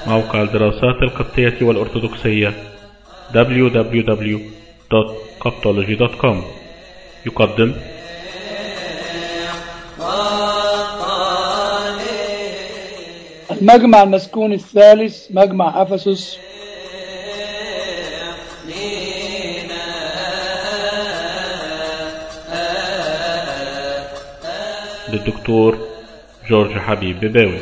موقع الدراسات القبطية والأرثوذكسية www.coptology.com يقدم المجمع المسكون الثالث مجمع أفسس للدكتور جورج حبيب بباوي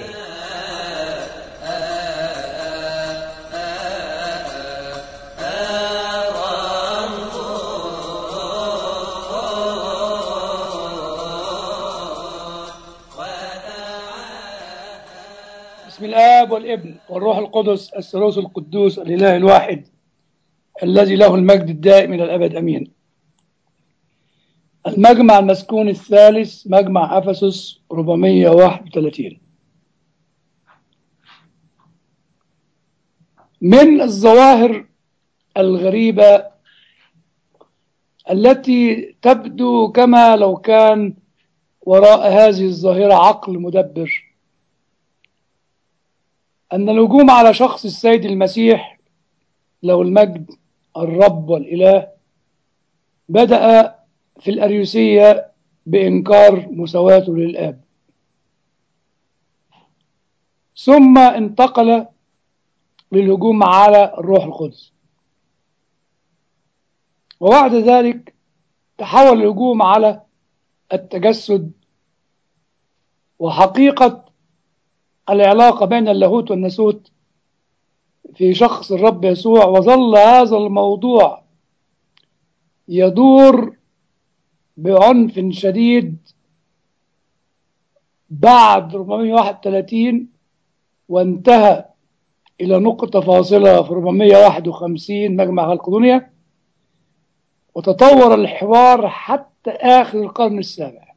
بسم الآب والابن والروح القدس الثالوث القدوس الإله الواحد الذي له المجد الدائم إلى الأبد أمين المجمع المسكون الثالث مجمع أفسس 431 من الظواهر الغريبة التي تبدو كما لو كان وراء هذه الظاهرة عقل مدبر أن الهجوم على شخص السيد المسيح له المجد الرب والإله بدأ في الأريوسية بإنكار مساواته للآب ثم انتقل للهجوم على الروح القدس وبعد ذلك تحول الهجوم على التجسد وحقيقة العلاقة بين اللاهوت والناسوت في شخص الرب يسوع وظل هذا الموضوع يدور بعنف شديد بعد 431 وانتهى إلى نقطة فاصلة في 451 مجمع خلق دنيا وتطور الحوار حتى آخر القرن السابع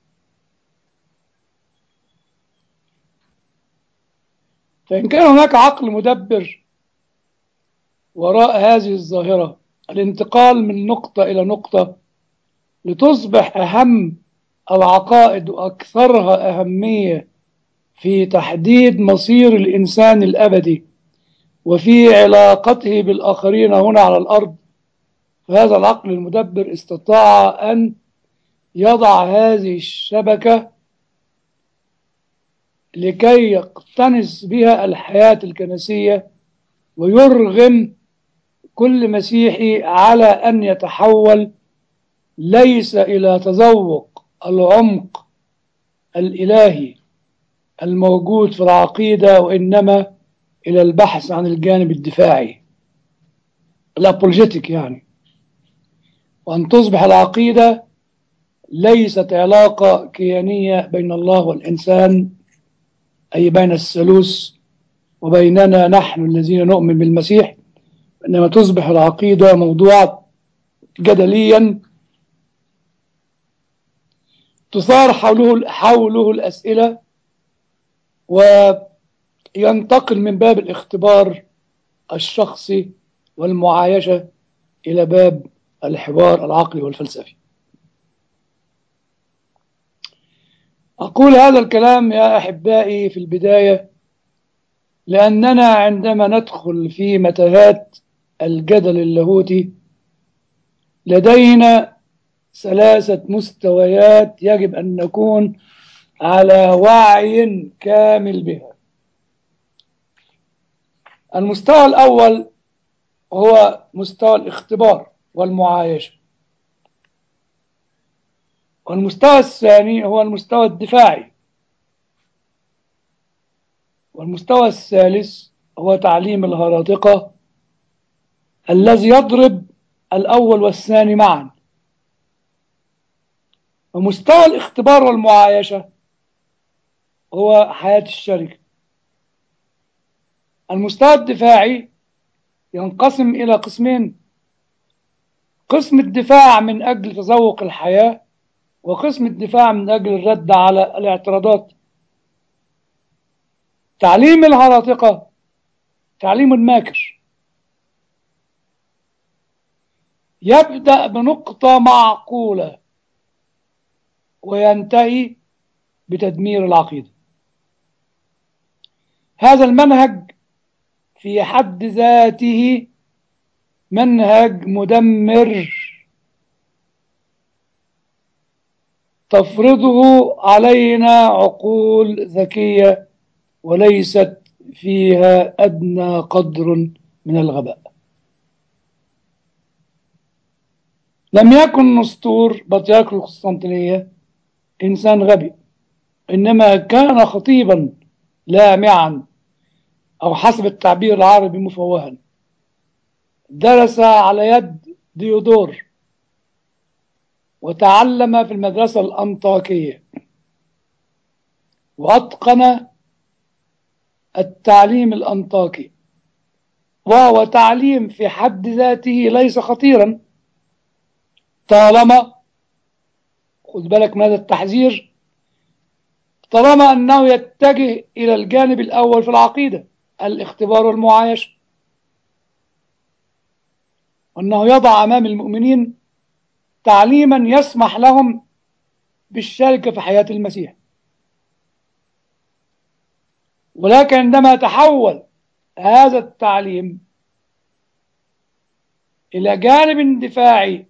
فإن كان هناك عقل مدبر وراء هذه الظاهرة الانتقال من نقطة إلى نقطة لتصبح أهم العقائد وأكثرها أهمية في تحديد مصير الإنسان الأبدي وفي علاقته بالآخرين هنا على الأرض فهذا العقل المدبر استطاع أن يضع هذه الشبكة لكي يقتنص بها الحياة الكنسية ويرغم كل مسيحي على أن يتحول ليس إلى تذوق العمق الإلهي الموجود في العقيدة وإنما إلى البحث عن الجانب الدفاعي الأبولجيتيك يعني وأن تصبح العقيدة ليست علاقة كيانية بين الله والإنسان أي بين الثالوث وبيننا نحن الذين نؤمن بالمسيح إنما تصبح العقيدة موضوعا جدليا تثار حوله حوله الأسئلة وينتقل من باب الاختبار الشخصي والمعايشة إلى باب الحوار العقلي والفلسفي أقول هذا الكلام يا أحبائي في البداية لأننا عندما ندخل في متاهات الجدل اللاهوتي لدينا ثلاثة مستويات يجب أن نكون على وعي كامل بها المستوى الأول هو مستوى الاختبار والمعايشة والمستوى الثاني هو المستوى الدفاعي والمستوى الثالث هو تعليم الهراطقة الذي يضرب الأول والثاني معا ومستوى الاختبار والمعايشة هو حياة الشركة المستوى الدفاعي ينقسم إلى قسمين قسم الدفاع من أجل تذوق الحياة وقسم الدفاع من أجل الرد على الاعتراضات تعليم الهراطقة تعليم ماكر يبدأ بنقطة معقولة وينتهي بتدمير العقيدة هذا المنهج في حد ذاته منهج مدمر تفرضه علينا عقول ذكية وليست فيها أدنى قدر من الغباء لم يكن نسطور بطريرك القسطنطينية إنسان غبي إنما كان خطيبا لامعا أو حسب التعبير العربي مفوها درس على يد ديودور وتعلم في المدرسة الأنطاكية وأتقن التعليم الأنطاكي وهو تعليم في حد ذاته ليس خطيرا طالما خذ بالك من هذا التحذير طالما أنه يتجه إلى الجانب الأول في العقيدة الاختبار والمعايشة وأنه يضع أمام المؤمنين تعليما يسمح لهم بالشركة في حياة المسيح ولكن عندما تحول هذا التعليم إلى جانب دفاعي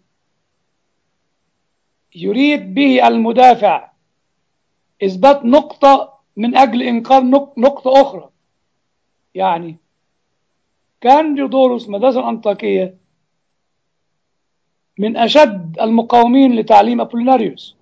يريد به المدافع إثبات نقطة من أجل إنكار نقطة أخرى يعني كان ديودورس مدرسة الأنطاكية من أشد المقاومين لتعليم أبوليناريوس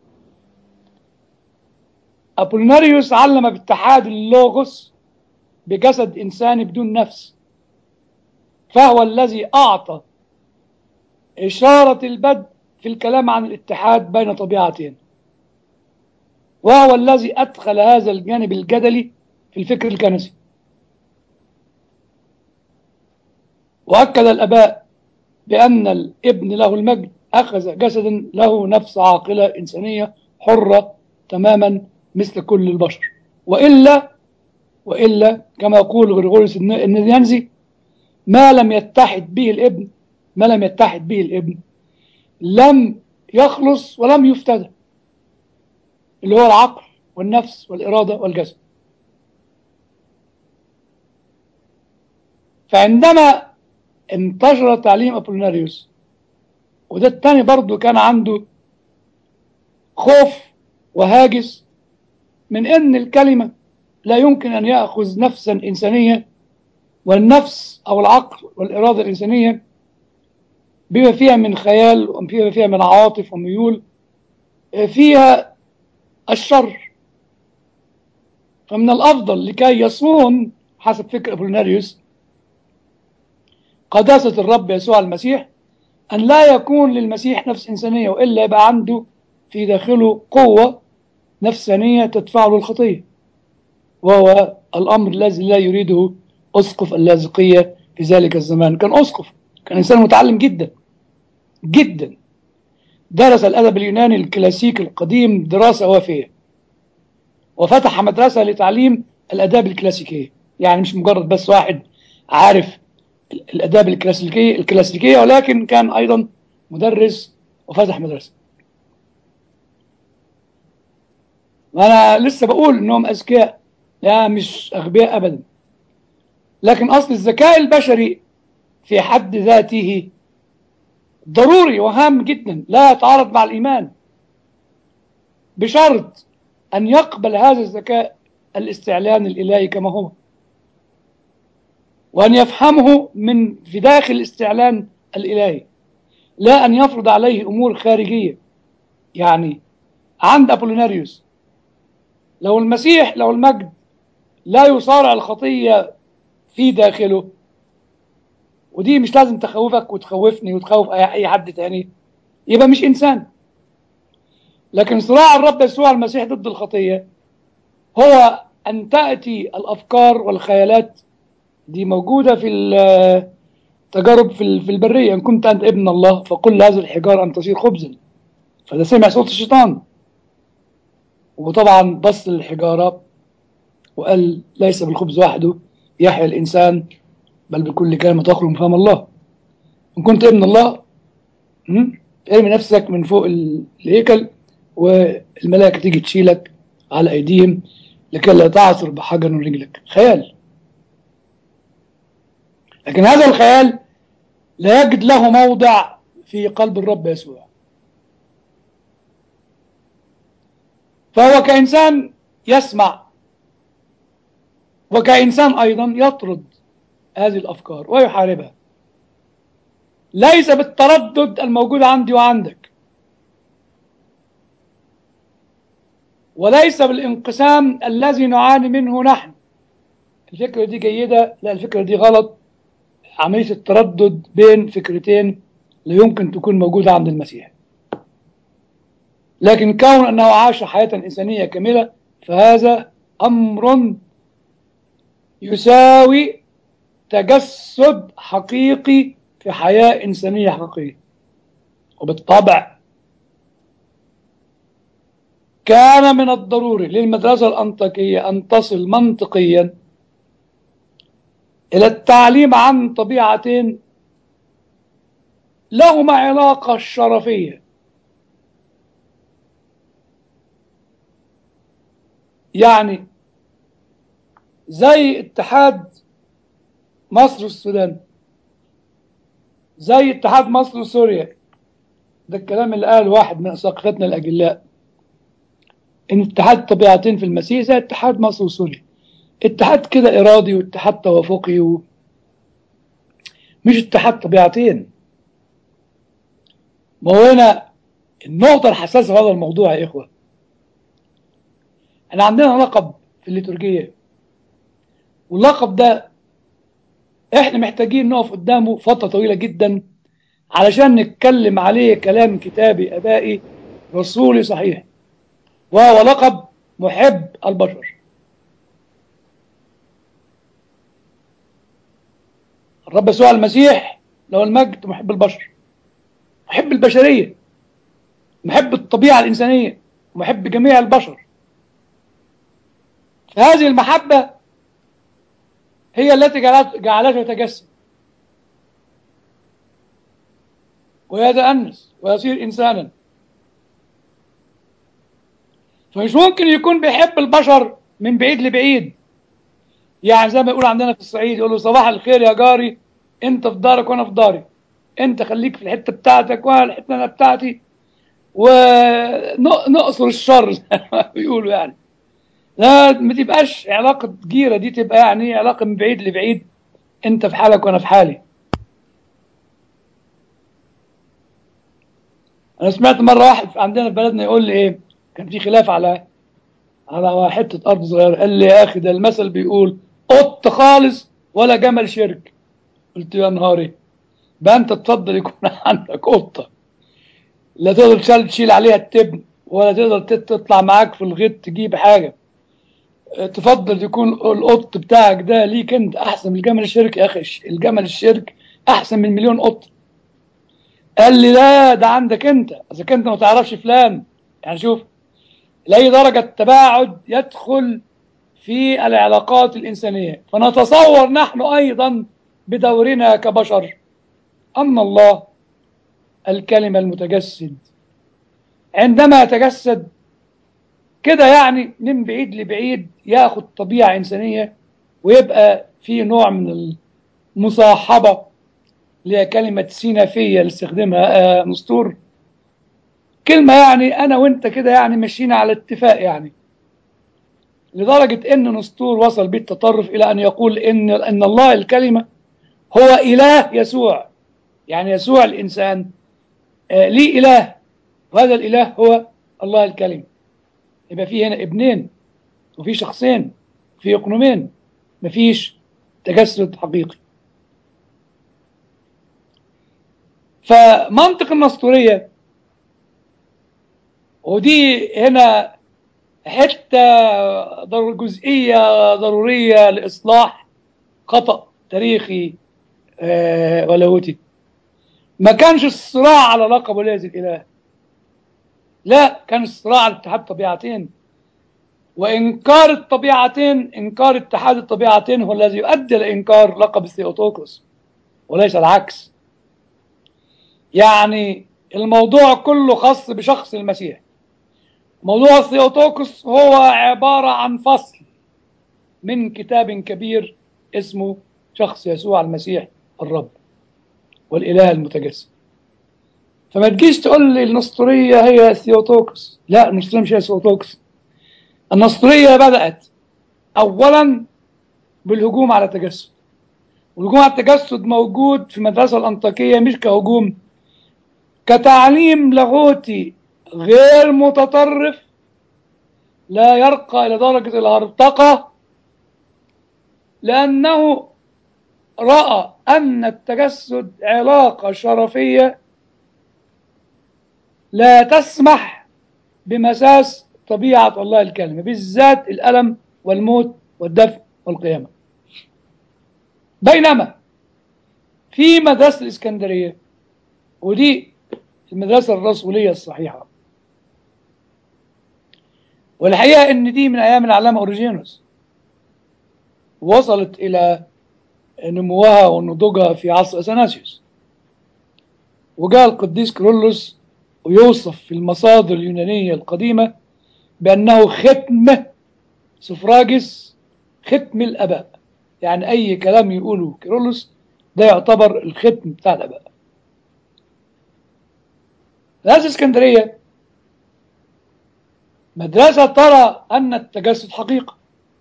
أبوليناريوس علم باتحاد اللوغوس بجسد إنساني بدون نفس فهو الذي أعطى إشارة البدء في الكلام عن الاتحاد بين طبيعتين وهو الذي أدخل هذا الجانب الجدلي في الفكر الكنسي وأكد الأباء بأن الابن له المجد أخذ جسدا له نفس عاقلة إنسانية حرة تماما مثل كل البشر وإلا وإلا كما يقول غريغوريوس النيانزي ما لم يتحد به الابن ما لم يتحد به الابن لم يخلص ولم يفتدى اللي هو العقل والنفس والإرادة والجسد فعندما انتشر تعليم أبوليناريوس وده التاني برضو كان عنده خوف وهاجس من ان الكلمة لا يمكن ان يأخذ نفسا انسانية والنفس او العقل والارادة الانسانية بما فيها من خيال وبما فيها من عواطف وميول فيها الشر فمن الافضل لكي يصون حسب فكر ابوليناريوس قداسة الرب يسوع المسيح أن لا يكون للمسيح نفس إنسانية وإلا يبقى عنده في داخله قوة نفسانية تدفعه للخطية وهو الأمر الذي لا يريده أسقف اللاذقية في ذلك الزمان كان أسقف كان إنسان متعلم جدا جدا درس الأدب اليوناني الكلاسيكي القديم دراسة وافية وفتح مدرسة لتعليم الآداب الكلاسيكية يعني مش مجرد بس واحد عارف الاداب الكلاسيكيه الكلاسيكيه ولكن كان ايضا مدرس وفتح مدرسه وانا لسه بقول انهم اذكياء لا مش اغبياء ابدا لكن اصل الذكاء البشري في حد ذاته ضروري وهام جدا لا يتعارض مع الايمان بشرط ان يقبل هذا الذكاء الاستعلان الالهي كما هو وأن يفهمه من في داخل الاستعلان الإلهي لا أن يفرض عليه أمور خارجية يعني عند أبوليناريوس لو المسيح لو المجد لا يصارع الخطية في داخله ودي مش لازم تخوفك وتخوفني وتخوف أي حد تاني يبقى مش إنسان لكن صراع الرب يسوع المسيح ضد الخطية هو أن تأتي الأفكار والخيالات دي موجودة في التجارب في في البرية إن كنت أنت ابن الله فقل هذه الحجارة أن تصير خبزا فده سمع صوت الشيطان وطبعا بص للحجارة وقال ليس بالخبز وحده يحيى الإنسان بل بكل كلمة تخرج من فم الله إن كنت ابن الله ارمي نفسك من فوق الهيكل والملائكة تيجي تشيلك على أيديهم لكي لا تعثر بحجر من رجلك خيال لكن هذا الخيال لا يجد له موضع في قلب الرب يسوع فهو كإنسان يسمع وكإنسان أيضا يطرد هذه الأفكار ويحاربها ليس بالتردد الموجود عندي وعندك وليس بالانقسام الذي نعاني منه نحن الفكرة دي جيدة لا الفكرة دي غلط عملية التردد بين فكرتين لا يمكن تكون موجودة عند المسيح لكن كون أنه عاش حياة إنسانية كاملة فهذا أمر يساوي تجسد حقيقي في حياة إنسانية حقيقية وبالطبع كان من الضروري للمدرسة الأنطاكية أن تصل منطقيا إلى التعليم عن طبيعتين لهما علاقة شرفية يعني زي اتحاد مصر والسودان زي اتحاد مصر وسوريا ده الكلام اللي قال واحد من اساقفتنا الاجلاء ان اتحاد طبيعتين في المسيح زي اتحاد مصر وسوريا اتحاد كده ارادي واتحاد توافقي و... مش اتحاد طبيعتين ما هو هنا النقطة الحساسة في هذا الموضوع يا إخوة احنا عندنا لقب في الليتورجية واللقب ده احنا محتاجين نقف قدامه فترة طويلة جدا علشان نتكلم عليه كلام كتابي ابائي رسولي صحيح وهو لقب محب البشر الرب يسوع المسيح له المجد محب البشر محب البشرية محب الطبيعة الإنسانية محب جميع البشر فهذه المحبة هي التي جعلته يتجسد ويتأنس ويصير إنسانا فمش ممكن يكون بيحب البشر من بعيد لبعيد يعني زي ما يقول عندنا في الصعيد يقول له صباح الخير يا جاري انت في دارك وانا في داري انت خليك في الحته بتاعتك وانا الحته انا بتاعتي ونقصر الشر زي ما بيقولوا يعني لا ما تبقاش علاقة جيرة دي تبقى يعني علاقة من بعيد لبعيد انت في حالك وانا في حالي انا سمعت مرة واحد عندنا في بلدنا يقول لي ايه كان في خلاف على على حتة ارض صغيرة قال لي يا اخي ده المثل بيقول قط خالص ولا جمل شرك قلت يا نهاري بقى انت تفضل يكون عندك قطة لا تقدر تشيل عليها التبن ولا تقدر تطلع معاك في الغيط تجيب حاجة تفضل يكون القط بتاعك ده ليك انت احسن من الجمل الشرك يا اخي الجمل الشرك احسن من مليون قط قال لي لا ده عندك انت اذا كنت ما تعرفش فلان يعني شوف لاي درجة تباعد يدخل في العلاقات الإنسانية فنتصور نحن أيضا بدورنا كبشر أن الله الكلمة المتجسد عندما يتجسد كده يعني من بعيد لبعيد ياخد طبيعة إنسانية ويبقى في نوع من المصاحبة اللي هي كلمة سينافية اللي استخدمها آه مستور كلمة يعني أنا وأنت كده يعني ماشيين على اتفاق يعني لدرجة إن نسطور وصل بيه التطرف إلى أن يقول إن إن الله الكلمة هو إله يسوع يعني يسوع الإنسان آه ليه إله وهذا الإله هو الله الكلمة يبقى في هنا ابنين وفي شخصين في اقنومين مفيش تجسد حقيقي فمنطق النسطورية ودي هنا حتة جزئية ضرورية لإصلاح خطأ تاريخي آه ولاهوتي ما كانش الصراع على لقب ولاية الإله لا كان الصراع على اتحاد طبيعتين وإنكار الطبيعتين إنكار اتحاد الطبيعتين هو الذي يؤدي لإنكار لقب الثيوتوكوس وليس العكس يعني الموضوع كله خاص بشخص المسيح موضوع الثيوتوكوس هو عبارة عن فصل من كتاب كبير اسمه شخص يسوع المسيح الرب والإله المتجسد فما تجيش تقول لي النسطورية هي ثيوتوكس لا النسطورية مش هي ثيوتوكس النسطورية بدأت أولا بالهجوم على التجسد والهجوم على التجسد موجود في المدرسة الأنطاكية مش كهجوم كتعليم لاهوتي غير متطرف لا يرقى إلى درجة الهرطقة لأنه رأى أن التجسد علاقة شرفية لا تسمح بمساس طبيعة الله الكلمة بالذات الألم والموت والدفن والقيامة بينما في مدرسة الإسكندرية ودي المدرسة الرسولية الصحيحة والحقيقة إن دي من أيام العلامة أوريجينوس وصلت إلى نموها ونضوجها في عصر أثناسيوس وجاء القديس كرولوس ويوصف في المصادر اليونانية القديمة بأنه ختم سفراجس ختم الآباء يعني أي كلام يقوله كيرلس ده يعتبر الختم بتاع الآباء مدرسة اسكندرية مدرسة ترى أن التجسد حقيقة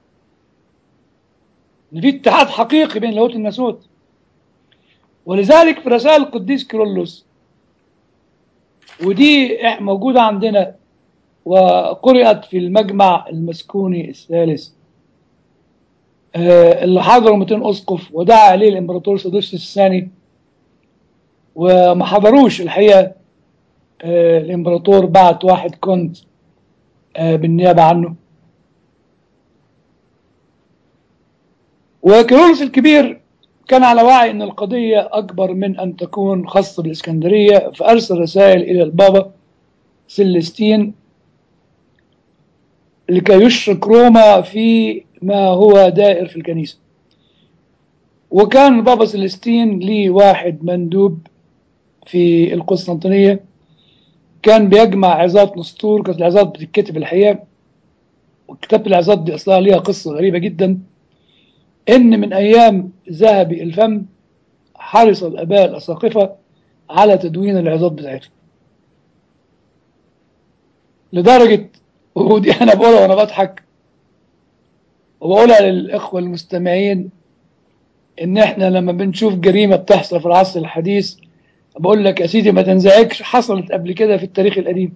إن في اتحاد حقيقي بين لاهوت الناسوت ولذلك في رسائل القديس كيرلس ودي موجودة عندنا وقرأت في المجمع المسكوني الثالث اللي حضروا 200 أسقف ودعا عليه الإمبراطور سادوس الثاني وما حضروش الحقيقة الإمبراطور بعت واحد كنت بالنيابة عنه وكيرلس الكبير كان على وعي أن القضية أكبر من أن تكون خاصة بالإسكندرية فأرسل رسائل إلى البابا سلستين لكي يشرك روما في ما هو دائر في الكنيسة وكان البابا سلستين ليه واحد مندوب في القسطنطينية كان بيجمع عظات نسطور كانت العظات بتتكتب الحقيقة وكتابة العظات دي أصلها ليها قصة غريبة جدا إن من أيام ذهبي الفم حرص الآباء الأساقفة على تدوين العظات بتاعتهم لدرجة ودي أنا بقولها وأنا بضحك وبقولها للإخوة المستمعين إن إحنا لما بنشوف جريمة بتحصل في العصر الحديث بقول لك يا سيدي ما تنزعجش حصلت قبل كده في التاريخ القديم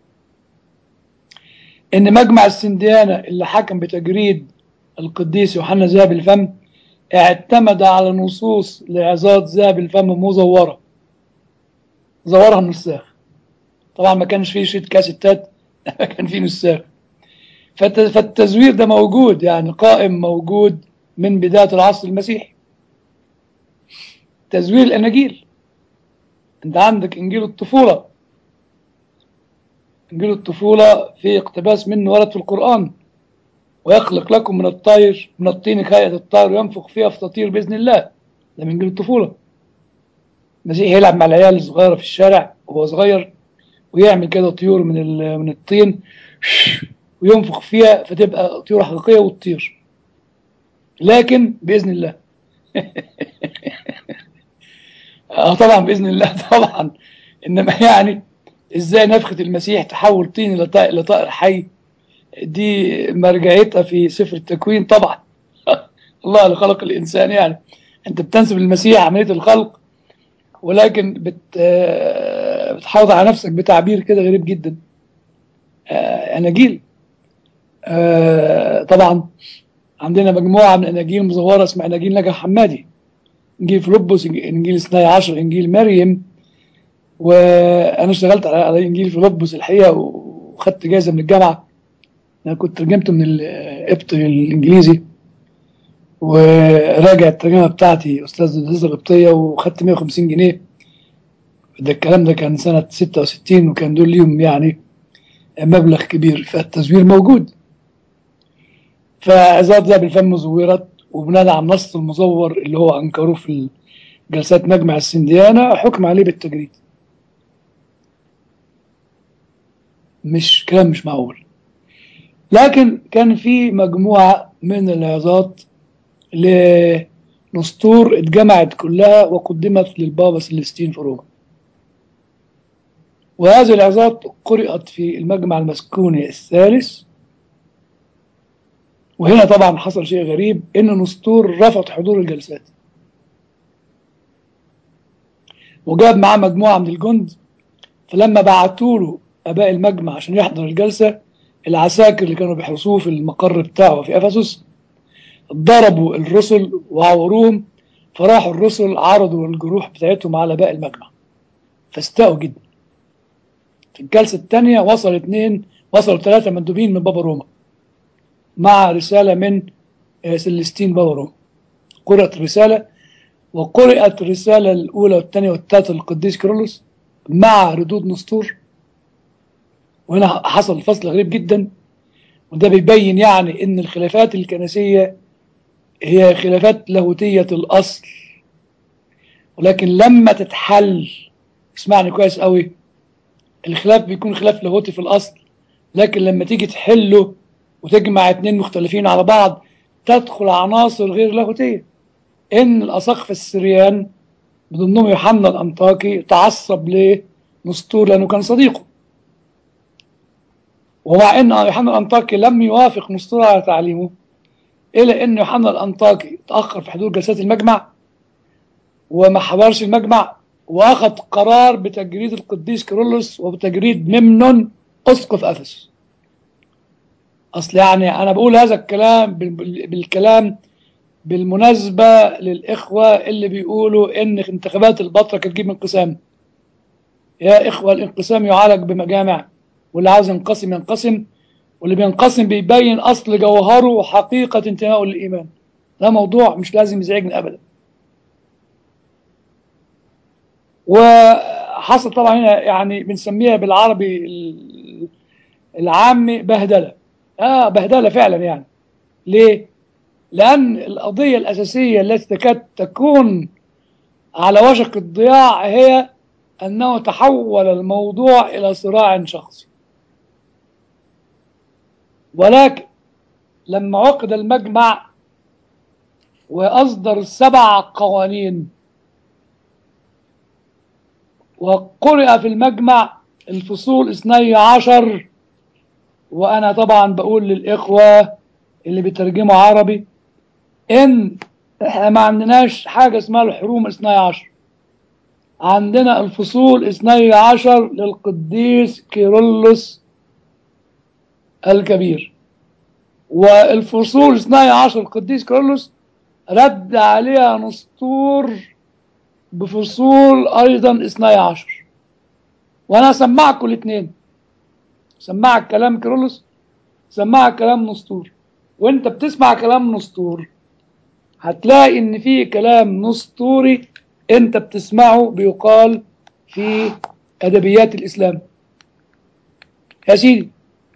إن مجمع السنديانة اللي حكم بتجريد القديس يوحنا ذهب الفم اعتمد على نصوص لعظات ذهب الفم مزورة زورها النساخ طبعا ما كانش فيه شريط كاسيتات كان فيه نساخ فالتزوير ده موجود يعني قائم موجود من بداية العصر المسيحي تزوير الأناجيل أنت عندك إنجيل الطفولة إنجيل الطفولة في اقتباس منه ورد في القرآن ويخلق لكم من الطير من الطين كهيئة الطير وينفخ فيها فتطير بإذن الله ده من إنجيل الطفولة المسيح يلعب مع العيال الصغيرة في الشارع وهو صغير ويعمل كده طيور من من الطين وينفخ فيها فتبقى طيور حقيقية وتطير لكن بإذن الله اه طبعا بإذن الله طبعا إنما يعني إزاي نفخة المسيح تحول طين إلى طائر, إلى طائر حي دي مرجعيتها في سفر التكوين طبعا الله اللي خلق الإنسان يعني أنت بتنسب المسيح عملية الخلق ولكن بت بتحافظ على نفسك بتعبير كده غريب جدا أناجيل طبعا عندنا مجموعة من أناجيل مزورة اسمها أناجيل نجا حمادي إنجيل فيلبس إنجيل اثني عشر إنجيل مريم وأنا اشتغلت على إنجيل فيلبس الحقيقة وخدت جايزة من الجامعة أنا كنت ترجمته من القبط الإنجليزي وراجع الترجمة بتاعتي أستاذ الهندسة القبطية وخدت 150 جنيه ده الكلام ده كان سنة 66 وكان دول ليهم يعني مبلغ كبير فالتزوير موجود فعظات ذهب الفم زورت وبناء على النص المزور اللي هو أنكروه في جلسات مجمع السنديانة حكم عليه بالتجريد مش كلام مش معقول لكن كان في مجموعة من العظات نسطور اتجمعت كلها وقدمت للبابا سلستين في روما وهذه العظات قرأت في المجمع المسكوني الثالث وهنا طبعا حصل شيء غريب ان نسطور رفض حضور الجلسات وجاب معاه مجموعة من الجند فلما بعتوا له اباء المجمع عشان يحضر الجلسة العساكر اللي كانوا بيحرسوه في المقر بتاعه في افسس ضربوا الرسل وعوروهم فراحوا الرسل عرضوا الجروح بتاعتهم على باقي المجمع فاستاءوا جدا في الجلسة الثانية وصل اثنين وصلوا ثلاثة مندوبين من بابا روما مع رسالة من سلستين بابا روما قرأت الرسالة وقرأت الرسالة الأولى والثانية والثالثة للقديس كيرلس مع ردود نسطور وهنا حصل فصل غريب جدا وده بيبين يعني ان الخلافات الكنسية هي خلافات لاهوتية الأصل ولكن لما تتحل اسمعني كويس قوي الخلاف بيكون خلاف لاهوتي في الأصل لكن لما تيجي تحله وتجمع اتنين مختلفين على بعض تدخل عناصر غير لاهوتية إن الأساقفة السريان بضمنهم يوحنا الأنطاكي تعصب لنسطور لأنه كان صديقه ومع أن يوحنا الأنطاكي لم يوافق نسطور على تعليمه إلى أن يوحنا الأنطاكي تأخر في حضور جلسات المجمع وما حضرش المجمع وأخذ قرار بتجريد القديس كيرلس وبتجريد ممنون أسقف أفس أصل يعني أنا بقول هذا الكلام بالكلام بالمناسبة للإخوة اللي بيقولوا إن انتخابات البطرة هتجيب انقسام يا إخوة الانقسام يعالج بمجامع واللي عاوز ينقسم ينقسم واللي بينقسم بيبين أصل جوهره وحقيقة انتمائه للإيمان ده موضوع مش لازم يزعجني أبدا وحصل طبعا هنا يعني بنسميها بالعربي العامي بهدلة آه بهدلة فعلا يعني ليه؟ لأن القضية الأساسية التي تكاد تكون على وشك الضياع هي أنه تحول الموضوع إلى صراع شخصي ولكن لما عقد المجمع وأصدر سبع قوانين وقرئ في المجمع الفصول اثني عشر وأنا طبعا بقول للإخوة اللي بيترجموا عربي إن إحنا ما عندناش حاجة اسمها الحروم اثني عشر عندنا الفصول اثني عشر للقديس كيرلس الكبير والفصول اثني عشر القديس كيرلس رد عليها نسطور بفصول أيضا اثني عشر وأنا أسمعكم الاثنين سمعك كلام كيرلس سمعك كلام نسطور وانت بتسمع كلام نسطور هتلاقي ان في كلام نسطوري انت بتسمعه بيقال في ادبيات الاسلام يا سيدي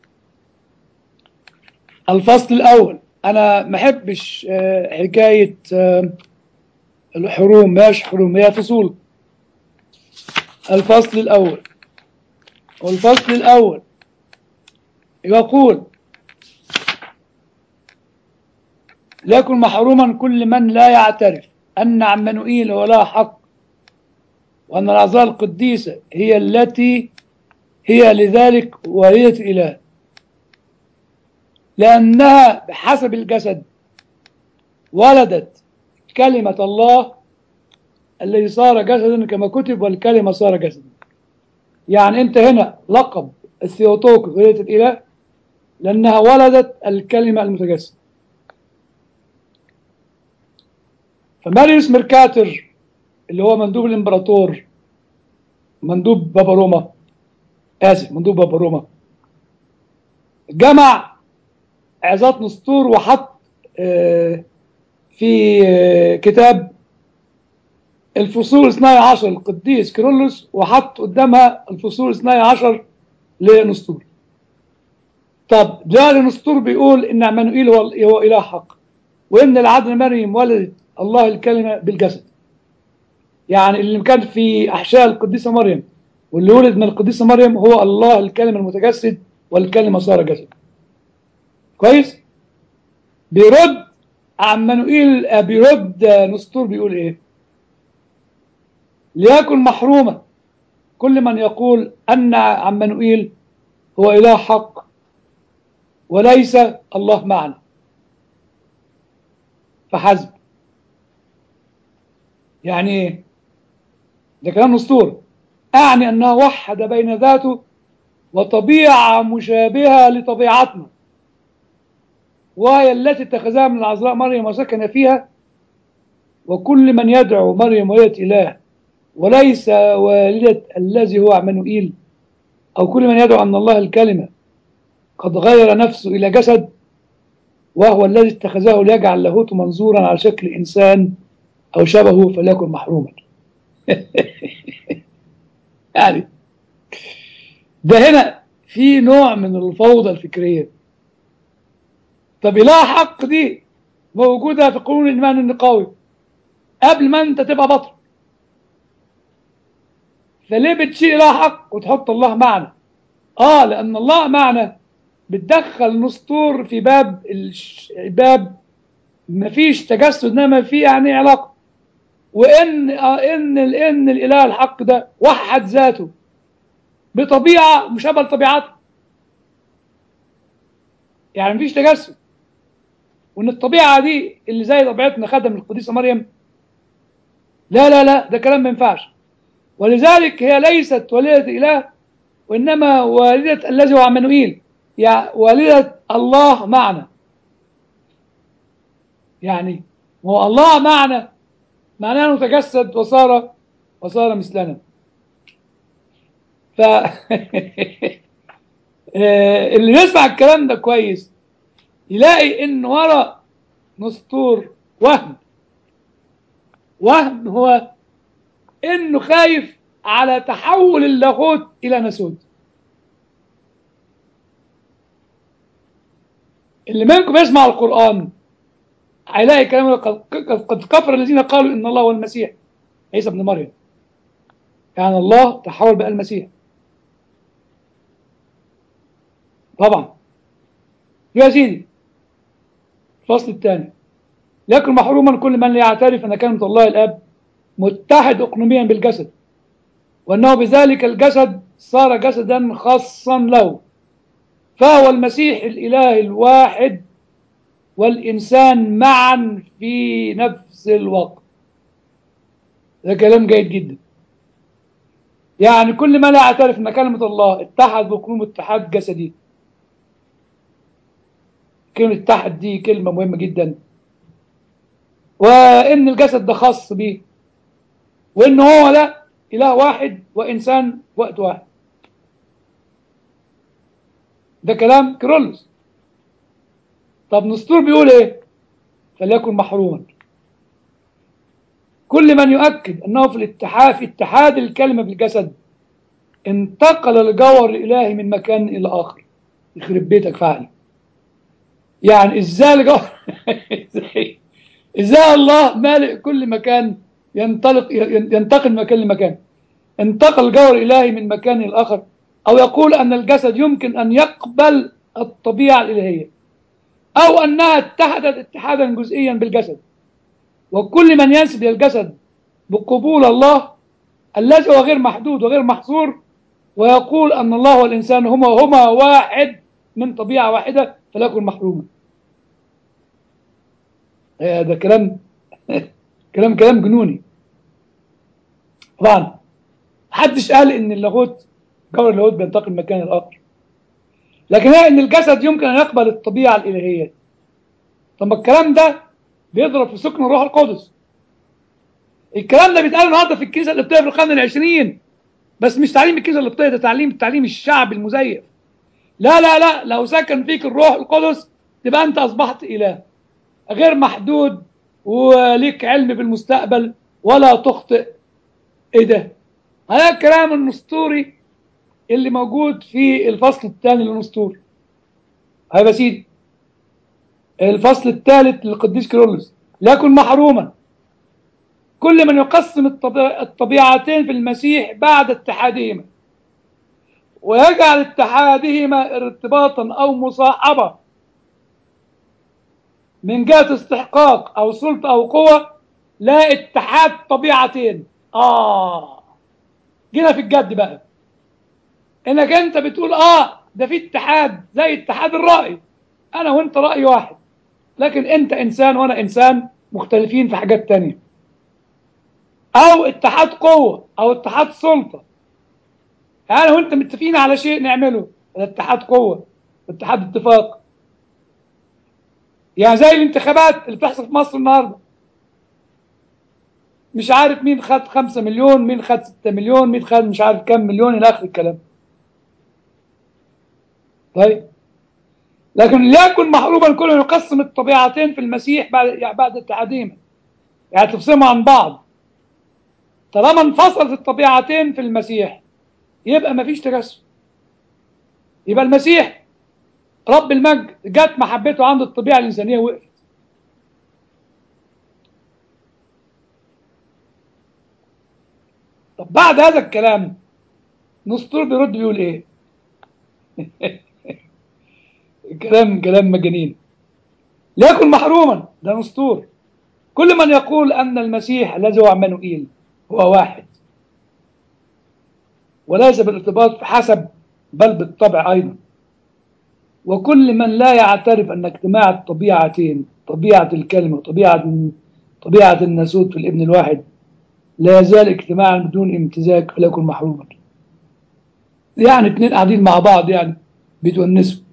الفصل الاول انا ما احبش حكايه الحروم ماشي حروم هي فصول الفصل الاول والفصل الاول يقول ليكن محروما كل من لا يعترف أن عمانوئيل هو لها حق وأن الأعذار القديسة هي التي هي لذلك والدة الإله لأنها بحسب الجسد ولدت كلمة الله الذي صار جسدا كما كتب والكلمة صار جسدا يعني أنت هنا لقب الثيوتوك والدة الإله لأنها ولدت الكلمة المتجسد فماريوس ميركاتر اللي هو مندوب الامبراطور مندوب بابا روما اسف مندوب بابا روما جمع عظات نسطور وحط في كتاب الفصول 12 القديس كيرلس وحط قدامها الفصول 12 لنسطور طب ده نسطور بيقول ان عمانوئيل هو, هو اله حق وان العذراء مريم ولدت الله الكلمة بالجسد يعني اللي كان في أحشاء القديسة مريم واللي ولد من القديسة مريم هو الله الكلمة المتجسد والكلمة صار جسد كويس بيرد عمانوئيل بيرد نسطور بيقول ايه ليكن محروما كل من يقول ان عمانوئيل هو اله حق وليس الله معنا فحسب يعني ايه ده كلام نسطور اعني انه وحد بين ذاته وطبيعه مشابهه لطبيعتنا وهي التي اتخذها من العذراء مريم وسكن فيها وكل من يدعو مريم والدة إله وليس والدة الذي هو عمانوئيل أو كل من يدعو أن الله الكلمة قد غير نفسه إلى جسد وهو الذي اتخذه ليجعل لاهوت منظورا على شكل إنسان أو شبهه فليكن محروما يعني ده هنا في نوع من الفوضى الفكريه طب إله حق دي موجودة في قانون الإيمان النقاوي قبل ما أنت تبقى بطل فليه بتشيل إله حق وتحط الله معنا آه لأن الله معنا بتدخل نسطور في باب الش... باب مفيش تجسد انما في يعني علاقه وان آه ان ان الاله الحق ده وحد ذاته بطبيعه مشابهه لطبيعته يعني مفيش تجسد وان الطبيعه دي اللي زي طبيعتنا خدم القديسه مريم لا لا لا ده كلام ما ينفعش ولذلك هي ليست والده اله وانما والده الذي هو عمانوئيل يعني والده الله معنا يعني هو الله معنا معناه انه تجسد وصار وصار مثلنا ف اللي يسمع الكلام ده كويس يلاقي ان ورا نسطور وهم وهم هو انه خايف على تحول اللاهوت الى ناسوت اللي منكم يسمع القران هيلاقي كلام قد كفر الذين قالوا ان الله هو المسيح عيسى ابن مريم يعني الله تحول بقى المسيح طبعا يا سيدي الفصل الثاني لكن محروما كل من لا يعترف ان كلمه الله الاب متحد اقنوميا بالجسد وانه بذلك الجسد صار جسدا خاصا له فهو المسيح الاله الواحد والانسان معا في نفس الوقت ده كلام جيد جدا يعني كل ما لا يعترف ان كلمه الله اتحد بقنوم اتحاد جسدي كلمة اتحد دي كلمة مهمة جدا وإن الجسد ده خاص بيه وإن هو ده إله واحد وإنسان وقت واحد ده كلام كرولوس طب نسطور بيقول إيه فليكن محروما كل من يؤكد أنه في الاتحاد في اتحاد الكلمة بالجسد انتقل الجوهر الإلهي من مكان إلى آخر يخرب بيتك فعلا يعني ازاي الجوهر ازاي ازاي الله مالئ كل مكان ينطلق ينتقل من مكان لمكان انتقل الجوهر الالهي من مكان لاخر او يقول ان الجسد يمكن ان يقبل الطبيعه الالهيه او انها اتحدت اتحادا جزئيا بالجسد وكل من ينسب للجسد بقبول الله الذي هو غير محدود وغير محصور ويقول ان الله والانسان هما هما واحد من طبيعه واحده فليكن محروما ده كلام كلام كلام جنوني طبعا محدش قال ان اللاهوت جوهر اللاهوت بينتقل من مكان الاخر لكن هي ان الجسد يمكن ان يقبل الطبيعه الالهيه طب الكلام ده بيضرب في سكن الروح القدس الكلام ده بيتقال النهارده في الكنيسه القبطيه في القرن العشرين بس مش تعليم الكنيسه القبطيه ده تعليم تعليم الشعب المزيف لا لا لا لو سكن فيك الروح القدس تبقى انت اصبحت اله غير محدود وليك علم بالمستقبل ولا تخطئ ايه ده هذا الكلام النسطوري اللي موجود في الفصل الثاني للنسطور هيبقى يا سيدي الفصل الثالث للقديس كيرلس ليكن محروما كل من يقسم الطبيعتين في المسيح بعد اتحادهما ويجعل اتحادهما ارتباطا او مصاحبه من جهة استحقاق أو سلطة أو قوة لا اتحاد طبيعتين آه جينا في الجد بقى انك انت بتقول اه ده في اتحاد زي اتحاد الرأي انا وانت رأي واحد لكن انت انسان وانا انسان مختلفين في حاجات تانية او اتحاد قوة او اتحاد سلطة انا وانت متفقين على شيء نعمله ده اتحاد قوة اتحاد اتفاق يعني زي الانتخابات اللي بتحصل في مصر النهارده مش عارف مين خد خمسة مليون مين خد ستة مليون مين خد مش عارف كام مليون إلى آخر الكلام طيب لكن ليكن محروما كل يقسم الطبيعتين في المسيح بعد يعني بعد اتحادهما يعني تفصلهم عن بعض طالما انفصلت الطبيعتين في المسيح يبقى مفيش تجسد يبقى المسيح رب المجد جت محبته عند الطبيعة الإنسانية وقفت طب بعد هذا الكلام نسطور بيرد بيقول ايه كلام كلام مجانين ليكن محروما ده نسطور كل من يقول ان المسيح الذي هو عمانوئيل هو واحد وليس بالارتباط حسب بل بالطبع ايضا وكل من لا يعترف ان اجتماع الطبيعتين طبيعه الكلمه وطبيعه طبيعه الناسوت في الابن الواحد لا يزال اجتماعا بدون امتزاج فلا يكون محروما يعني اتنين قاعدين مع بعض يعني بيتونسوا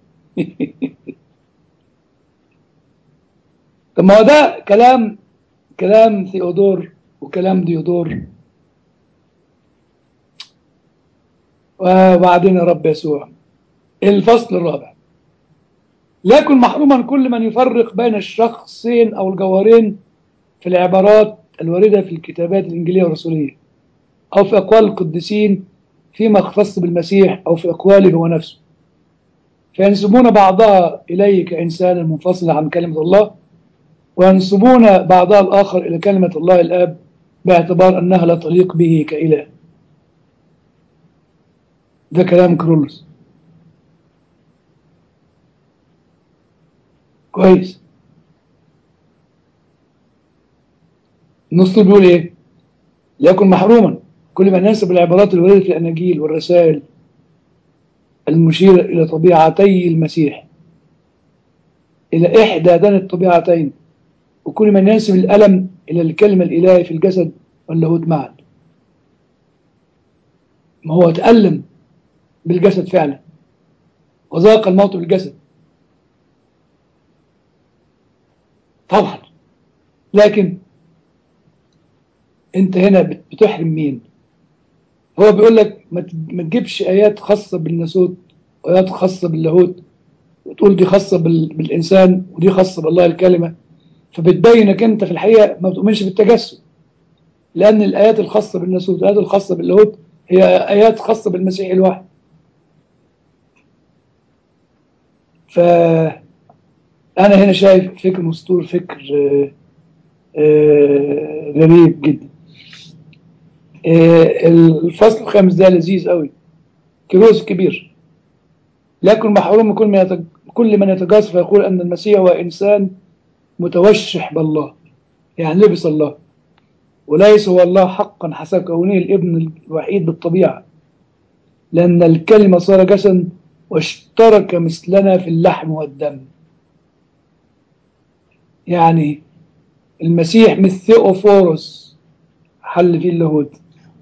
طب ما هو ده كلام كلام ثيودور وكلام ديودور وبعدين يا رب يسوع الفصل الرابع ليكن محروما كل من يفرق بين الشخصين او الجوهرين في العبارات الواردة في الكتابات الإنجيلية والرسولية أو في أقوال القديسين فيما اختص بالمسيح أو في أقواله هو نفسه فينسبون بعضها إليه كإنسان منفصل عن كلمة الله وينسبون بعضها الآخر إلى كلمة الله الآب باعتبار أنها لا تليق به كإله ده كلام كرولوس كويس النص بيقول ايه ليكن محروما كل من ينسب العبارات الواردة في الأناجيل والرسائل المشيرة إلى طبيعتي المسيح إلى إحدى هاتان الطبيعتين وكل من ينسب الألم إلى الكلمة الإلهية في الجسد واللاهوت معا ما هو تألم بالجسد فعلا وذاق الموت بالجسد طبعا لكن انت هنا بتحرم مين هو بيقول لك ما تجيبش ايات خاصه بالناسوت وايات خاصه باللاهوت وتقول دي خاصه بالانسان ودي خاصه بالله الكلمه فبتبينك انت في الحقيقه ما بتؤمنش بالتجسد لان الايات الخاصه بالناسوت والايات الخاصه باللاهوت هي ايات خاصه بالمسيح الواحد ف انا هنا شايف فكر مسطور فكر آآ آآ غريب جدا الفصل الخامس ده لذيذ قوي كيروس كبير لكن محروم كل من يتج... كل من يتجاسر فيقول ان المسيح هو انسان متوشح بالله يعني لبس الله وليس هو الله حقا حسب كونه الابن الوحيد بالطبيعه لان الكلمه صار جسدا واشترك مثلنا في اللحم والدم يعني المسيح مثل ثيوفورس حل فيه اللاهوت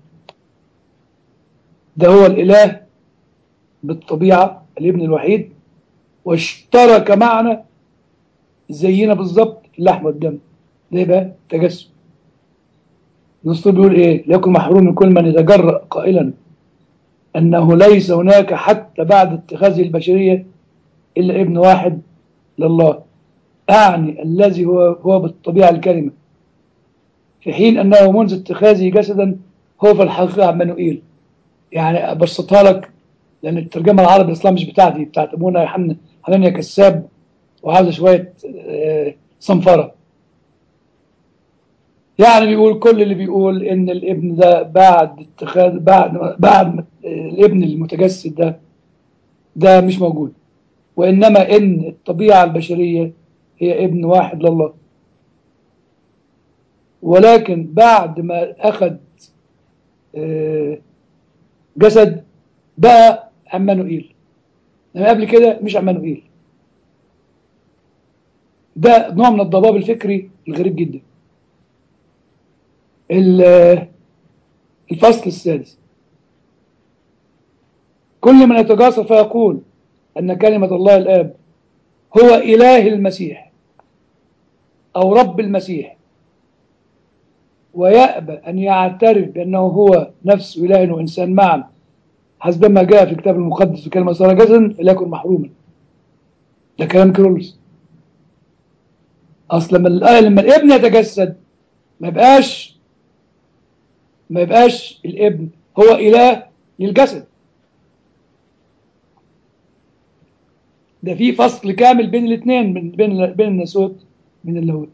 ده هو الإله بالطبيعة الابن الوحيد واشترك معنا زينا بالظبط في اللحم والدم ده يبقى تجسد النصر بيقول ايه ليكن محروم من كل من يتجرأ قائلا انه ليس هناك حتى بعد اتخاذ البشرية الا ابن واحد لله اعني الذي هو هو بالطبيعة الكلمة في حين انه منذ اتخاذه جسدا هو في الحقيقة عمانوئيل يعني ابسطها لك لان الترجمه العربي اصلا مش بتاعتي بتاعت ابونا يوحنا حنانيا كساب وعاوزه شويه صنفره يعني بيقول كل اللي بيقول ان الابن ده بعد اتخاذ بعد بعد الابن المتجسد ده ده مش موجود وانما ان الطبيعه البشريه هي ابن واحد لله ولكن بعد ما أخذ آه، جسد بقى عمانوئيل انما قبل كده مش عمانوئيل ده نوع من الضباب الفكري الغريب جدا ال- الفصل السادس كل من يتجاسر فيقول أن كلمة الله الآب هو إله المسيح أو رب المسيح ويأبى أن يعترف بأنه هو نفس إله وإنسان معا حسب ما جاء في الكتاب المقدس في كلمة صار جسدا فليكن محروما ده كلام كرولس أصل لما الآية لما الابن يتجسد ما يبقاش ما يبقاش الابن هو إله للجسد ده في فصل كامل بين الاثنين بين بين بين الناسوت من اللاهوت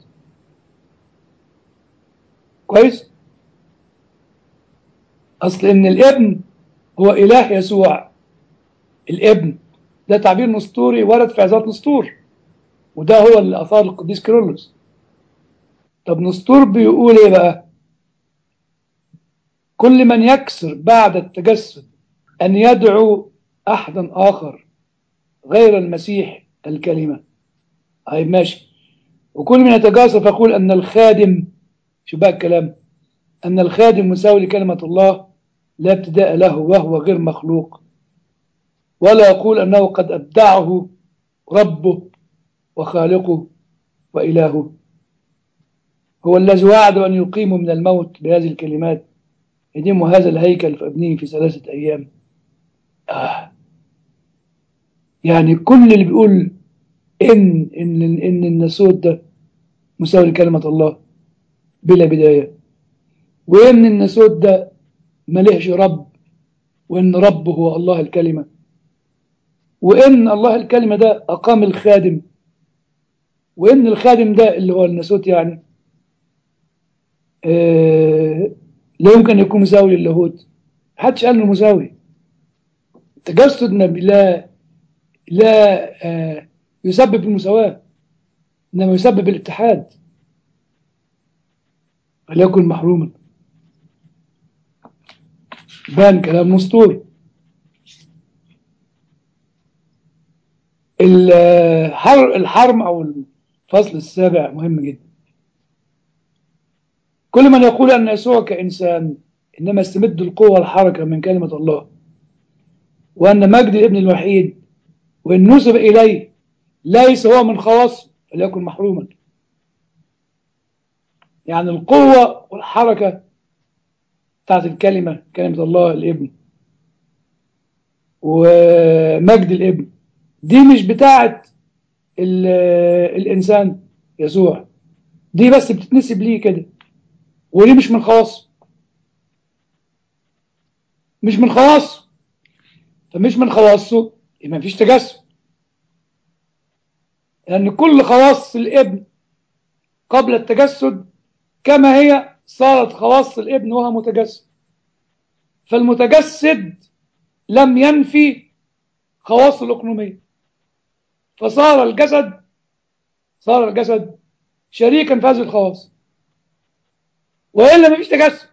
كويس اصل ان الابن هو اله يسوع الابن ده تعبير نسطوري ورد في عظات نسطور وده هو اللي اثار القديس كيرلس طب نسطور بيقول ايه بقى كل من يكسر بعد التجسد ان يدعو احدا اخر غير المسيح الكلمة أي ماشي وكل من يتجاسر فيقول أن الخادم شو بقى الكلام أن الخادم مساوي لكلمة الله لا ابتداء له وهو غير مخلوق ولا يقول أنه قد أبدعه ربه وخالقه وإلهه هو الذي وعد أن يقيم من الموت بهذه الكلمات يديم هذا الهيكل فأبنيه في ثلاثة أيام آه. يعني كل اللي بيقول ان ان ان الناسوت ده مساوي لكلمه الله بلا بدايه وان الناسوت ده ملهش رب وان رب هو الله الكلمه وان الله الكلمه ده اقام الخادم وان الخادم ده اللي هو الناسوت يعني آه لا يمكن يكون مساوي للاهوت محدش قال انه مساوي تجسد نبي لا لا آه يسبب المساواة إنما يسبب الاتحاد فليكن محروما بان كلام مسطور الحر الحرم أو الفصل السابع مهم جدا كل من يقول أن يسوع كإنسان إنما استمد القوة والحركة من كلمة الله وأن مجد الابن الوحيد وإن نسب إليه ليس هو من خواصه فليكن محروما يعني القوة والحركة بتاعت الكلمة كلمة الله الابن ومجد الابن دي مش بتاعت الإنسان يسوع دي بس بتتنسب ليه كده ودي مش من خواصه مش من خواصه فمش من خواصه يبقى مفيش تجسد لأن كل خواص الابن قبل التجسد كما هي صارت خواص الابن وهو متجسد فالمتجسد لم ينفي خواص الأقنومية فصار الجسد صار الجسد شريكا في هذه الخواص وإلا مفيش تجسد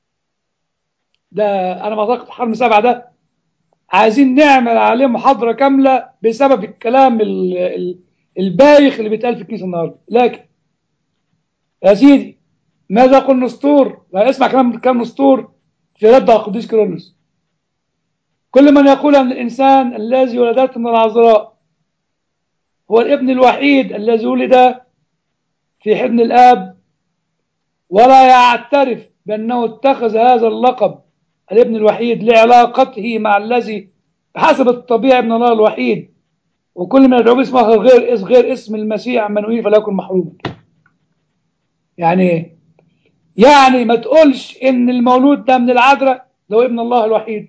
ده أنا ما أعتقد حرم سبعة ده عايزين نعمل عليه محاضرة كاملة بسبب الكلام ال ال البايخ اللي بيتقال في الكنيسة النهاردة لكن يا سيدي ماذا قل نسطور اسمع كلام كلام نسطور في رد على القديس كيرلس كل من يقول أن الإنسان الذي ولدته من العذراء هو الابن الوحيد الذي ولد في حضن الآب ولا يعترف بأنه اتخذ هذا اللقب الابن الوحيد لعلاقته مع الذي بحسب الطبيعة ابن الله الوحيد وكل من يدعو باسمه غير اسم غير اسم المسيح عمانويل فلا يكن محروما يعني يعني ما تقولش ان المولود ده من العذراء ده هو ابن الله الوحيد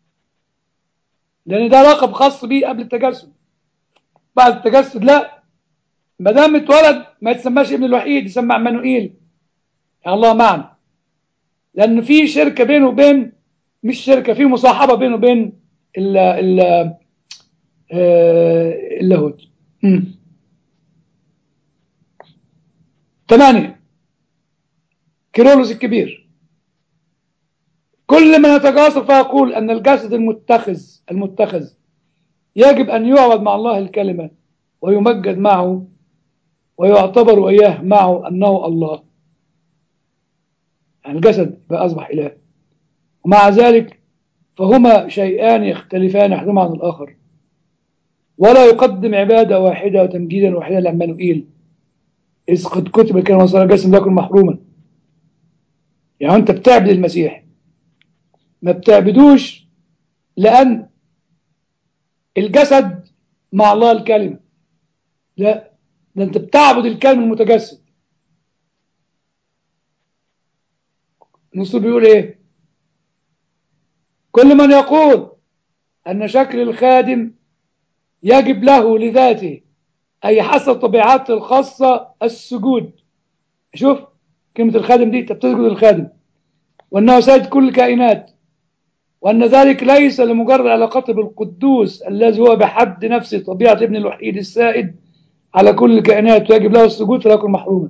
لان ده لقب خاص بيه قبل التجسد بعد التجسد لا ما دام اتولد ما يتسماش ابن الوحيد يسمى عمانوئيل يعني الله معنا لان في شركه بينه وبين مش شركه في مصاحبه بينه وبين ال ال اللاهوت ثمانية كيرولوس الكبير كل ما يتجاسر فيقول أن الجسد المتخذ المتخذ يجب أن يعبد مع الله الكلمة ويمجد معه ويعتبر إياه معه أنه الله يعني الجسد بقى أصبح إله ومع ذلك فهما شيئان يختلفان أحدهما عن الآخر ولا يقدم عبادة واحدة وتمجيدا واحدا لعمانوئيل إذ قد كتب كان وصل الجسد لكم محروما يعني أنت بتعبد المسيح ما بتعبدوش لأن الجسد مع الله الكلمة لا ده أنت بتعبد الكلمة المتجسد النصوص بيقول إيه كل من يقول أن شكل الخادم يجب له لذاته أي حسب طبيعته الخاصة السجود شوف كلمة الخادم دي أنت بتسجد للخادم وأنه سيد كل الكائنات وأن ذلك ليس لمجرد علاقته بالقدوس الذي هو بحد نفسه طبيعة ابن الوحيد السائد على كل الكائنات ويجب له السجود فلا يكون محروما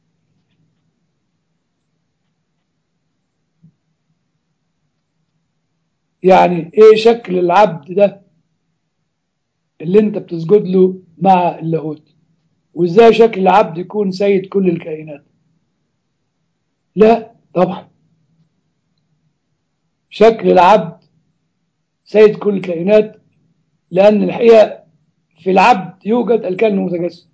يعني ايه شكل العبد ده اللي انت بتسجد له مع اللاهوت وازاي شكل العبد يكون سيد كل الكائنات لا طبعا شكل العبد سيد كل الكائنات لأن الحقيقة في العبد يوجد الكلمة المتجسد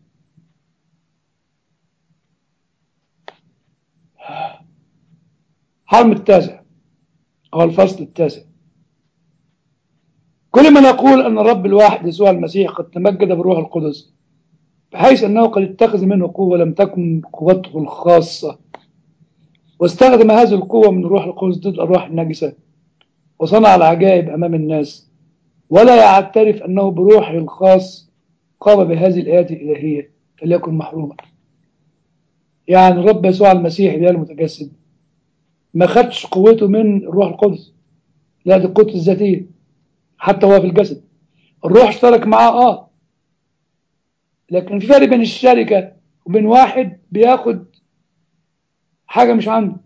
حرم التاسع أو الفصل التاسع كل من يقول أن الرب الواحد يسوع المسيح قد تمجد بالروح القدس بحيث أنه قد اتخذ منه قوة لم تكن قوته الخاصة واستخدم هذه القوة من الروح القدس ضد الأرواح النجسة وصنع العجائب أمام الناس ولا يعترف أنه بروحه الخاص قام بهذه الآيات الإلهية فليكن محروما يعني الرب يسوع المسيح ده المتجسد ما خدش قوته من الروح القدس لا دي قوته الذاتية حتى هو في الجسد الروح اشترك معاه اه لكن في فرق بين الشركة وبين واحد بياخد حاجة مش عنده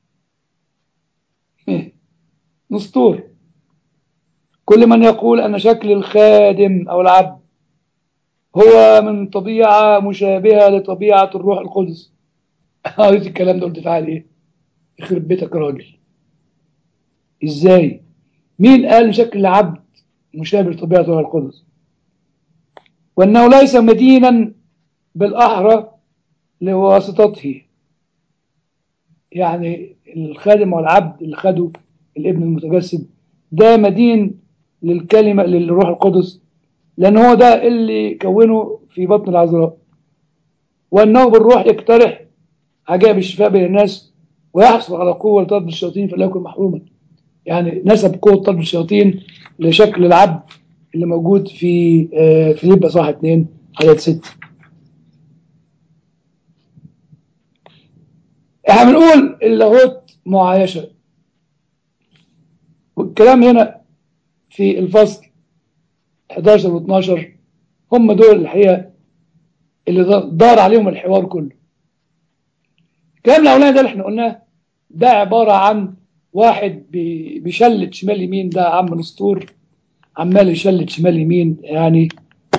نسطور كل من يقول أن شكل الخادم أو العبد هو من طبيعة مشابهة لطبيعة الروح القدس قريت الكلام ده قلت تعالى ايه يخرب بيتك راجل ازاي مين قال شكل العبد مشابه لطبيعة الروح القدس وأنه ليس مدينا بالأحرى لواسطته يعني الخادم والعبد اللي خدوا الابن المتجسد ده مدين للكلمة للروح القدس لأن هو ده اللي كونه في بطن العذراء وأنه بالروح يقترح عجائب الشفاء بين الناس ويحصل على قوة لطرد الشياطين فلا يكون محروما يعني نسب قوة طرد الشياطين لشكل العبد اللي موجود في فيليب صح 2 عدد 6 احنا بنقول اللاهوت معايشة والكلام هنا في الفصل 11 و 12 هم دول الحقيقة اللي دار عليهم الحوار كله الكلام الأولاني ده اللي احنا قلناه ده عبارة عن واحد بيشلت شمال يمين ده عم نسطور عمال يشلت شمال يمين يعني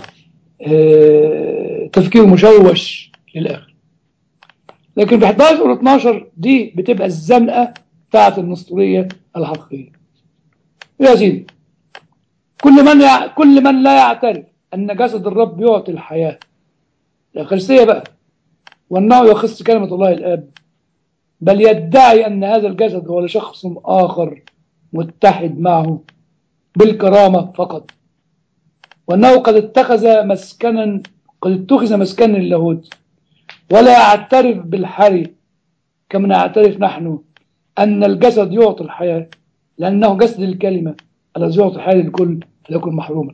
اه تفكير مشوش للآخر لكن في 11 و 12 دي بتبقى الزنقة بتاعت النسطورية الحقيقية يا سيدي كل من يع... كل من لا يعترف أن جسد الرب يعطي الحياة الأخرسية بقى وأنه يخص كلمة الله الآب بل يدعي أن هذا الجسد هو لشخص آخر متحد معه بالكرامة فقط وأنه قد اتخذ مسكنا قد اتخذ مسكنا للاهوت ولا يعترف بالحري كما نعترف نحن أن الجسد يعطي الحياة لأنه جسد الكلمة الذي يعطي الحياة للكل فليكن محروما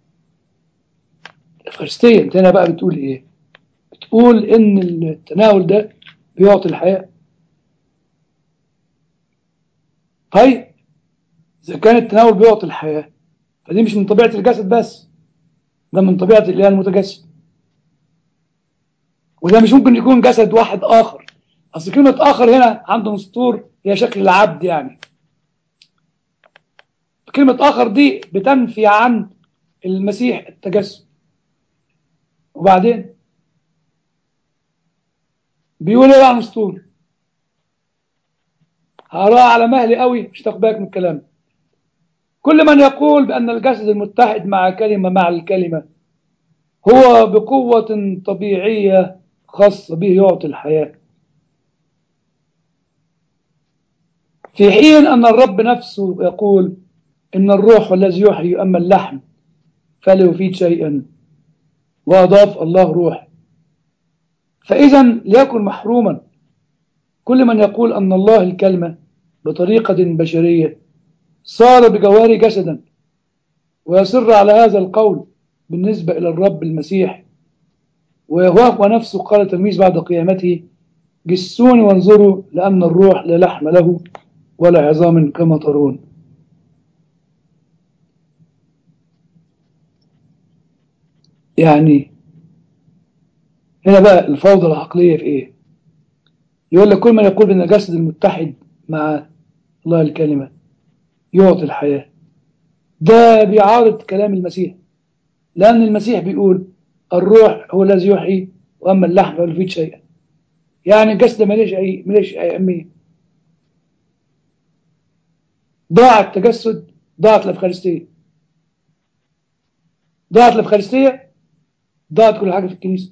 الفرستية انت هنا بقى بتقول ايه بتقول ان التناول ده بيعطي الحياة طيب إذا كان التناول بيعطي الحياة فدي مش من طبيعة الجسد بس ده من طبيعة الإله المتجسد وده مش ممكن يكون جسد واحد آخر أصل كلمة آخر هنا عنده مسطور هي شكل العبد يعني كلمة آخر دي بتنفي عن المسيح التجسد وبعدين بيقول ايه بقى مسطول هقراه على مهلي قوي مش تاخد بالك من الكلام كل من يقول بأن الجسد المتحد مع كلمة مع الكلمة هو بقوة طبيعية خاصة به يعطي الحياة في حين أن الرب نفسه يقول إن الروح الذي يحيي أما اللحم فلا يفيد شيئا وأضاف الله روح فإذا ليكن محروما كل من يقول أن الله الكلمة بطريقة بشرية صار بجوهر جسدا ويصر على هذا القول بالنسبة إلى الرب المسيح وهو نفسه قال تلميذ بعد قيامته جسوني وانظروا لأن الروح لا لحم له ولا عظام كما ترون يعني هنا بقى الفوضى العقلية في ايه يقول لك كل من يقول بأن الجسد المتحد مع الله الكلمة يعطي الحياة ده بيعارض كلام المسيح لأن المسيح بيقول الروح هو الذي يحيي وأما اللحم فلا يفيد شيئا يعني الجسد ماليش أي ماليش أي أهمية ضاع التجسد ضاعت الأفخارستية ضاعت الأفخارستية ضاعت كل حاجة في الكنيسة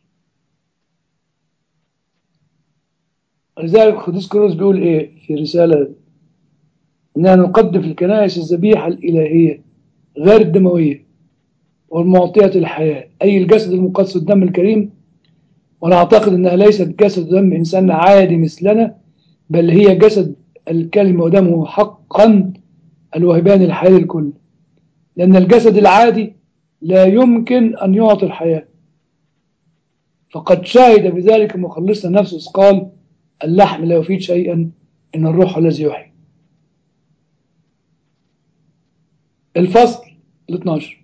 ولذلك قديس كروس بيقول ايه في رسالة اننا نقدم في الكنائس الذبيحة الالهية غير الدموية والمعطية الحياة اي الجسد المقدس الدم الكريم وانا اعتقد انها ليست جسد دم انسان عادي مثلنا بل هي جسد الكلمة ودمه حقا الوهبان الحياة للكل لان الجسد العادي لا يمكن ان يعطي الحياة فقد شهد بذلك مخلصنا نفسه قال اللحم لا يفيد شيئا إن الروح الذي يحيي الفصل ال 12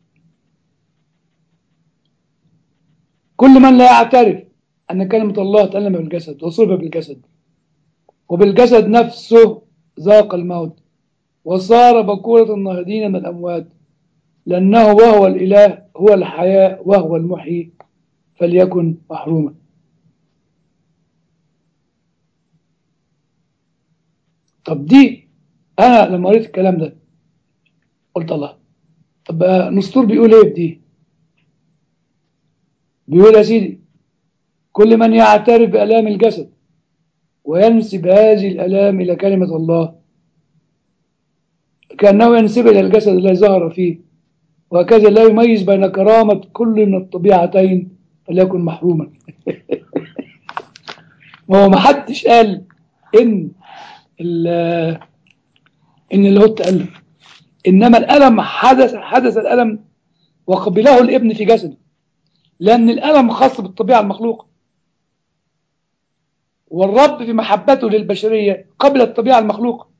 كل من لا يعترف أن كلمة الله تألم بالجسد وصلب بالجسد وبالجسد نفسه ذاق الموت وصار بكورة الناهضين من الأموات لأنه وهو الإله هو الحياة وهو المحيي فليكن محروما طب دي انا لما قريت الكلام ده قلت الله طب نسطور بيقول ايه بدي بيقول يا سيدي كل من يعترف بآلام الجسد وينسب هذه الآلام إلى كلمة الله كأنه ينسب إلى الجسد الذي ظهر فيه وهكذا لا يميز بين كرامة كل من الطبيعتين فليكن محروما وهو ما حدش قال إن ان اللي هو التألم انما الألم حدث حدث الألم وقبله الابن في جسده لأن الألم خاص بالطبيعة المخلوقة والرب في محبته للبشرية قبل الطبيعة المخلوقة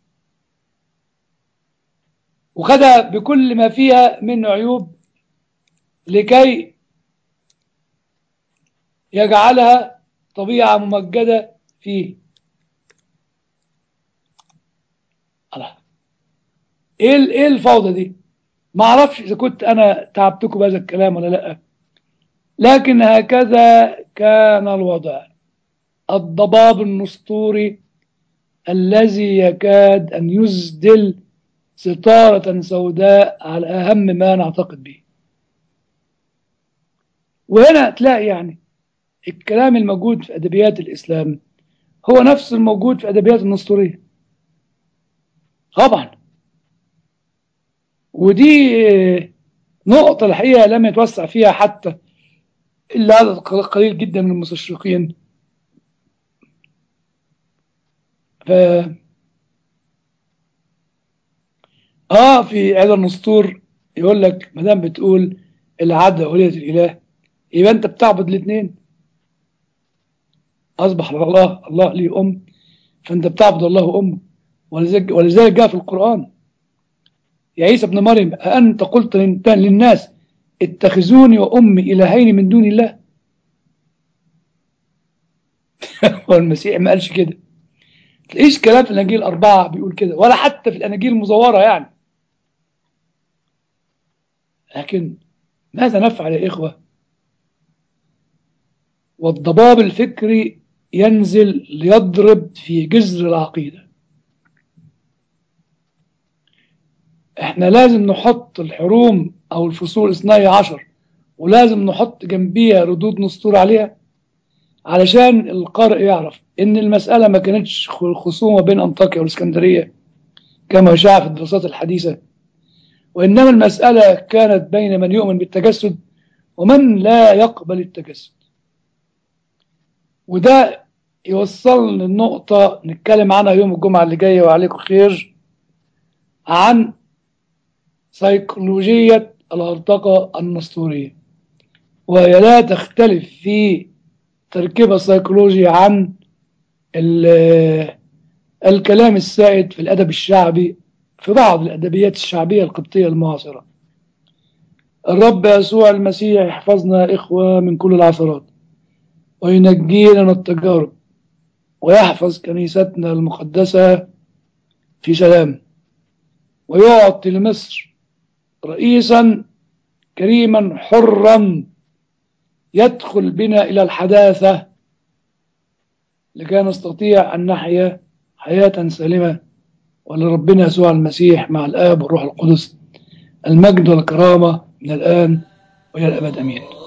وخدها بكل ما فيها من عيوب لكي يجعلها طبيعة ممجدة فيه الله ايه ايه الفوضى دي ما اعرفش اذا كنت انا تعبتكم بهذا الكلام ولا لا لكن هكذا كان الوضع الضباب النسطوري الذي يكاد ان يسدل ستارة سوداء على اهم ما نعتقد به وهنا تلاقي يعني الكلام الموجود في ادبيات الاسلام هو نفس الموجود في ادبيات النسطوريه طبعا ودي نقطة الحقيقة لم يتوسع فيها حتى إلا عدد قليل جدا من المستشرقين ف اه في عيد النسطور يقول لك ما دام بتقول العدل ولية الإله يبقى أنت بتعبد الاثنين أصبح الله الله ليه أم فأنت بتعبد الله أمه ولذلك, ولذلك جاء في القرآن يا عيسى ابن مريم أأنت قلت للناس اتخذوني وأمي إلهين من دون الله هو المسيح ما قالش كده تلاقيش كلام في الاناجيل الاربعه بيقول كده ولا حتى في الاناجيل المزوره يعني لكن ماذا نفعل يا اخوه والضباب الفكري ينزل ليضرب في جذر العقيده احنا لازم نحط الحروم او الفصول اثني عشر ولازم نحط جنبيها ردود نسطور عليها علشان القارئ يعرف ان المسألة ما كانتش خصومة بين انطاكيا والاسكندرية كما شاع في الدراسات الحديثة وانما المسألة كانت بين من يؤمن بالتجسد ومن لا يقبل التجسد وده يوصلنا للنقطة نتكلم عنها يوم الجمعة اللي جاية وعليكم خير عن سيكولوجية الهرطقة النسطورية وهي لا تختلف في تركيبها السيكولوجي عن الكلام السائد في الأدب الشعبي في بعض الأدبيات الشعبية القبطية المعاصرة الرب يسوع المسيح يحفظنا إخوة من كل العثرات وينجينا من التجارب ويحفظ كنيستنا المقدسة في سلام ويعطي لمصر رئيسا كريما حرا يدخل بنا إلى الحداثة لكي نستطيع أن نحيا حياة سالمة ولربنا يسوع المسيح مع الآب والروح القدس المجد والكرامة من الآن وإلى الأبد أمين